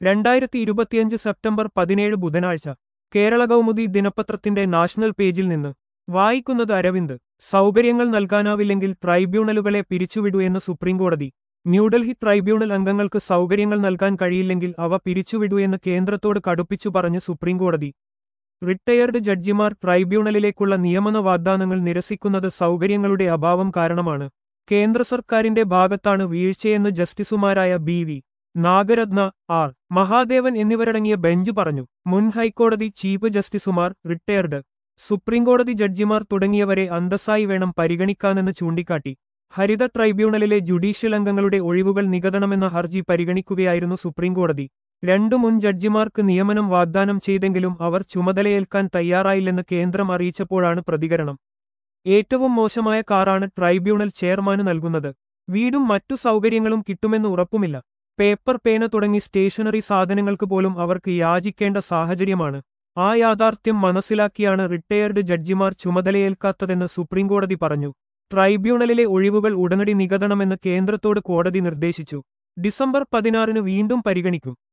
രണ്ടായിരത്തി ഇരുപത്തിയഞ്ച് സെപ്റ്റംബർ പതിനേഴ് ബുധനാഴ്ച കേരള കൗമുദി ദിനപത്രത്തിന്റെ നാഷണൽ പേജിൽ നിന്ന് വായിക്കുന്നത് അരവിന്ദ് സൗകര്യങ്ങൾ നൽകാനാവില്ലെങ്കിൽ ട്രൈബ്യൂണലുകളെ പിരിച്ചുവിടൂ എന്ന് സുപ്രീംകോടതി ന്യൂഡൽഹി ട്രൈബ്യൂണൽ അംഗങ്ങൾക്ക് സൗകര്യങ്ങൾ നൽകാൻ കഴിയില്ലെങ്കിൽ അവ പിരിച്ചുവിടൂ എന്ന് കേന്ദ്രത്തോട് കടുപ്പിച്ചു പറഞ്ഞ് സുപ്രീംകോടതി റിട്ടയർഡ് ജഡ്ജിമാർ ട്രൈബ്യൂണലിലേക്കുള്ള നിയമന വാഗ്ദാനങ്ങൾ നിരസിക്കുന്നത് സൗകര്യങ്ങളുടെ അഭാവം കാരണമാണ് കേന്ദ്ര സർക്കാരിന്റെ ഭാഗത്താണ് വീഴ്ചയെന്ന് ജസ്റ്റിസുമാരായ B V Nagarathna R Mahadevan എന്നിവരടങ്ങിയ ബെഞ്ച് പറഞ്ഞു മുൻ ഹൈക്കോടതി ചീഫ് ജസ്റ്റിസുമാർ റിട്ടയർഡ് സുപ്രീംകോടതി ജഡ്ജിമാർ തുടങ്ങിയവരെ അന്തസ്സായി വേണം പരിഗണിക്കാനെന്ന് ചൂണ്ടിക്കാട്ടി ഹരിത ട്രൈബ്യൂണലിലെ ജുഡീഷ്യൽ അംഗങ്ങളുടെ ഒഴിവുകൾ നികതണമെന്ന ഹർജി പരിഗണിക്കുകയായിരുന്നു സുപ്രീംകോടതി രണ്ടു മുൻ ജഡ്ജിമാർക്ക് നിയമനം വാഗ്ദാനം ചെയ്തെങ്കിലും അവർ ചുമതലയേൽക്കാൻ തയ്യാറായില്ലെന്ന് കേന്ദ്രം അറിയിച്ചപ്പോഴാണ് പ്രതികരണം ഏറ്റവും മോശമായ കാറാണ് ട്രൈബ്യൂണൽ ചെയർമാന് നൽകുന്നത് വീടും മറ്റു സൗകര്യങ്ങളും കിട്ടുമെന്ന് ഉറപ്പുമില്ല പേപ്പർ പേന തുടങ്ങി സ്റ്റേഷനറി സാധനങ്ങൾക്ക് പോലും അവർക്ക് യാചിക്കേണ്ട സാഹചര്യമാണ് ആ യാഥാർത്ഥ്യം മനസ്സിലാക്കിയാണ് റിട്ടയർഡ് ജഡ്ജിമാർ ചുമതലയേൽക്കാത്തതെന്ന് സുപ്രീംകോടതി പറഞ്ഞു ട്രൈബ്യൂണലിലെ ഒഴിവുകൾ ഉടനടി നികതണമെന്ന് കേന്ദ്രത്തോട് കോടതി നിർദ്ദേശിച്ചു ഡിസംബർ പതിനാറിന് വീണ്ടും പരിഗണിക്കും